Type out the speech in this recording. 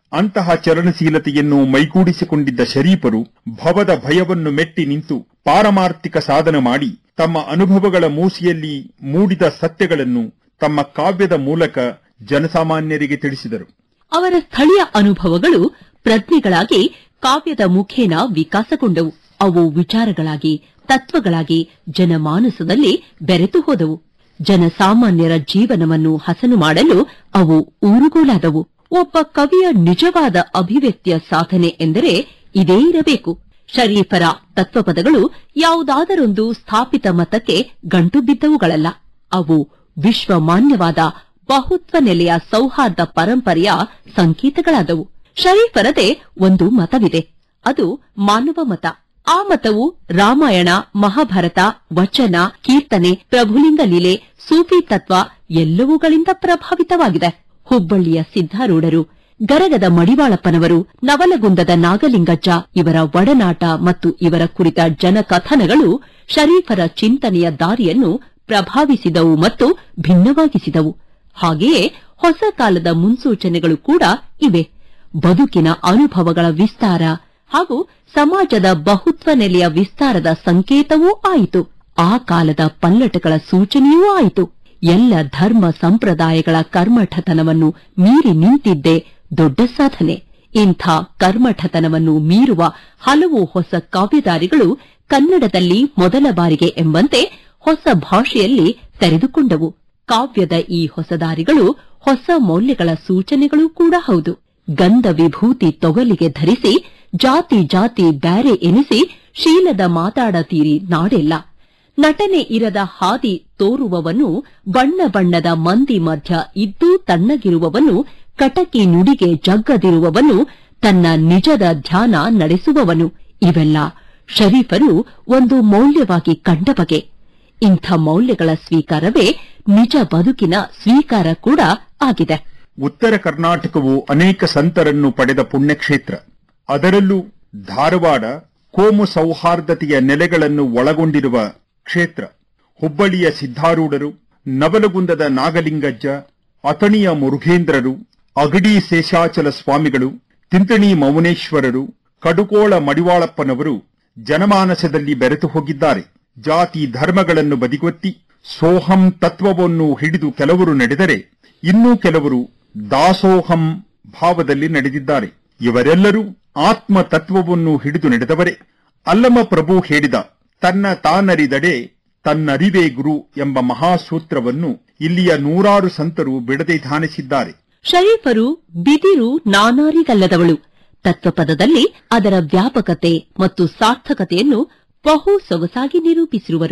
ಅಂತಹ ಚಲನಶೀಲತೆಯನ್ನು ಮೈಗೂಡಿಸಿಕೊಂಡಿದ್ದ ಶರೀಫರು ಭವದ ಭಯವನ್ನು ಮೆಟ್ಟಿ ನಿಂತು ಪಾರಮಾರ್ಥಿಕ ಸಾಧನ ಮಾಡಿ ತಮ್ಮ ಅನುಭವಗಳ ಮೂಸಿಯಲ್ಲಿ ಮೂಡಿದ ಸತ್ಯಗಳನ್ನು ತಮ್ಮ ಕಾವ್ಯದ ಮೂಲಕ ಜನಸಾಮಾನ್ಯರಿಗೆ ತಿಳಿಸಿದರು ಅವರ ಸ್ಥಳೀಯ ಅನುಭವಗಳು ಪ್ರಜ್ಞೆಗಳಾಗಿ ಕಾವ್ಯದ ಮುಖೇನ ವಿಕಾಸಗೊಂಡವು ಅವು ವಿಚಾರಗಳಾಗಿ ತತ್ವಗಳಾಗಿ ಜನಮಾನಸದಲ್ಲಿ ಬೆರೆತು ಹೋದವು ಜನಸಾಮಾನ್ಯರ ಜೀವನವನ್ನು ಹಸನು ಮಾಡಲು ಅವು ಊರುಗೋಲಾದವು ಒಬ್ಬ ಕವಿಯ ನಿಜವಾದ ಅಭಿವ್ಯಕ್ತಿಯ ಸಾಧನೆ ಎಂದರೆ ಇದೇ ಇರಬೇಕು ಶರೀಫರ ತತ್ವಪದಗಳು ಯಾವುದಾದರೊಂದು ಸ್ಥಾಪಿತ ಮತಕ್ಕೆ ಗಂಟು ಬಿದ್ದವುಗಳಲ್ಲ ಅವು ವಿಶ್ವಮಾನ್ಯವಾದ ಬಹುತ್ವ ನೆಲೆಯ ಸೌಹಾರ್ದ ಪರಂಪರೆಯ ಸಂಕೇತಗಳಾದವು ಶರೀಫರದೇ ಒಂದು ಮತವಿದೆ ಅದು ಮಾನವ ಮತ ಆ ಮತವು ರಾಮಾಯಣ ಮಹಾಭಾರತ ವಚನ ಕೀರ್ತನೆ ಪ್ರಭುಲಿಂಗ ಲೀಲೆ ಸೂಫಿ ತತ್ವ ಎಲ್ಲವುಗಳಿಂದ ಪ್ರಭಾವಿತವಾಗಿದೆ ಹುಬ್ಬಳ್ಳಿಯ ಸಿದ್ಧಾರೂಢರು ಗರಗದ ಮಡಿವಾಳಪ್ಪನವರು ನವಲಗುಂದದ ನಾಗಲಿಂಗಜ್ಜ ಇವರ ಒಡನಾಟ ಮತ್ತು ಇವರ ಕುರಿತ ಜನಕಥನಗಳು ಶರೀಫರ ಚಿಂತನೆಯ ದಾರಿಯನ್ನು ಪ್ರಭಾವಿಸಿದವು ಮತ್ತು ಭಿನ್ನವಾಗಿಸಿದವು ಹಾಗೆಯೇ ಹೊಸ ಕಾಲದ ಮುನ್ಸೂಚನೆಗಳು ಕೂಡ ಇವೆ ಬದುಕಿನ ಅನುಭವಗಳ ವಿಸ್ತಾರ ಹಾಗೂ ಸಮಾಜದ ಬಹುತ್ವ ನೆಲೆಯ ವಿಸ್ತಾರದ ಸಂಕೇತವೂ ಆಯಿತು ಆ ಕಾಲದ ಪಲ್ಲಟಗಳ ಸೂಚನೆಯೂ ಆಯಿತು ಎಲ್ಲ ಧರ್ಮ ಸಂಪ್ರದಾಯಗಳ ಕರ್ಮಠತನವನ್ನು ಮೀರಿ ನಿಂತಿದ್ದೇ ದೊಡ್ಡ ಸಾಧನೆ ಇಂಥ ಕರ್ಮಠತನವನ್ನು ಮೀರುವ ಹಲವು ಹೊಸ ಕಾವ್ಯದಾರಿಗಳು ಕನ್ನಡದಲ್ಲಿ ಮೊದಲ ಬಾರಿಗೆ ಎಂಬಂತೆ ಹೊಸ ಭಾಷೆಯಲ್ಲಿ ತೆರೆದುಕೊಂಡವು ಕಾವ್ಯದ ಈ ಹೊಸ ದಾರಿಗಳು ಹೊಸ ಮೌಲ್ಯಗಳ ಸೂಚನೆಗಳೂ ಕೂಡ ಹೌದು ಗಂಧ ವಿಭೂತಿ ತೊಗಲಿಗೆ ಧರಿಸಿ ಜಾತಿ ಜಾತಿ ಬ್ಯಾರೆ ಎನಿಸಿ ಶೀಲದ ಮಾತಾಡತೀರಿ ನಾಡೆಲ್ಲ ನಟನೆ ಇರದ ಹಾದಿ ತೋರುವವನು ಬಣ್ಣ ಬಣ್ಣದ ಮಂದಿ ಮಧ್ಯ ಇದ್ದೂ ತಣ್ಣಗಿರುವವನು ಕಟಕಿ ನುಡಿಗೆ ಜಗ್ಗದಿರುವವನು ತನ್ನ ನಿಜದ ಧ್ಯಾನ ನಡೆಸುವವನು ಇವೆಲ್ಲ ಶರೀಫರು ಒಂದು ಮೌಲ್ಯವಾಗಿ ಕಂಡ ಬಗೆ ಇಂಥ ಮೌಲ್ಯಗಳ ಸ್ವೀಕಾರವೇ ನಿಜ ಬದುಕಿನ ಸ್ವೀಕಾರ ಕೂಡ ಆಗಿದೆ ಉತ್ತರ ಕರ್ನಾಟಕವು ಅನೇಕ ಸಂತರನ್ನು ಪಡೆದ ಪುಣ್ಯಕ್ಷೇತ್ರ ಅದರಲ್ಲೂ ಧಾರವಾಡ ಕೋಮು ಸೌಹಾರ್ದತೆಯ ನೆಲೆಗಳನ್ನು ಒಳಗೊಂಡಿರುವ ಕ್ಷೇತ್ರ ಹುಬ್ಬಳ್ಳಿಯ ಸಿದ್ಧಾರೂಢರು ನವಲಗುಂದದ ನಾಗಲಿಂಗಜ್ಜ ಅತಣಿಯ ಮುರುಘೇಂದ್ರರು ಅಗಡಿ ಶೇಷಾಚಲ ಸ್ವಾಮಿಗಳು ತಿಂತಣಿ ಮೌನೇಶ್ವರರು ಕಡುಕೋಳ ಮಡಿವಾಳಪ್ಪನವರು ಜನಮಾನಸದಲ್ಲಿ ಬೆರೆತು ಹೋಗಿದ್ದಾರೆ ಜಾತಿ ಧರ್ಮಗಳನ್ನು ಬದಿಗೊತ್ತಿ ಸೋಹಂ ತತ್ವವನ್ನು ಹಿಡಿದು ಕೆಲವರು ನಡೆದರೆ ಇನ್ನೂ ಕೆಲವರು ದಾಸೋಹಂ ಭಾವದಲ್ಲಿ ನಡೆದಿದ್ದಾರೆ ಇವರೆಲ್ಲರೂ ಆತ್ಮ ತತ್ವವನ್ನು ಹಿಡಿದು ನಡೆದವರೇ ಅಲ್ಲಮ ಪ್ರಭು ಹೇಳಿದ ತನ್ನ ತಾನರಿದಡೆ ತನ್ನರಿವೇ ಗುರು ಎಂಬ ಮಹಾಸೂತ್ರವನ್ನು ಇಲ್ಲಿಯ ನೂರಾರು ಸಂತರು ಬಿಡದೆ ಧ್ಯಾನಿಸಿದ್ದಾರೆ ಶರೀಫರು ಬಿದಿರು ನಾನಾರಿಗಲ್ಲದವಳು ತತ್ವಪದದಲ್ಲಿ ಅದರ ವ್ಯಾಪಕತೆ ಮತ್ತು ಸಾರ್ಥಕತೆಯನ್ನು ಬಹು ಸೊಗಸಾಗಿ ನಿರೂಪಿಸಿರುವರು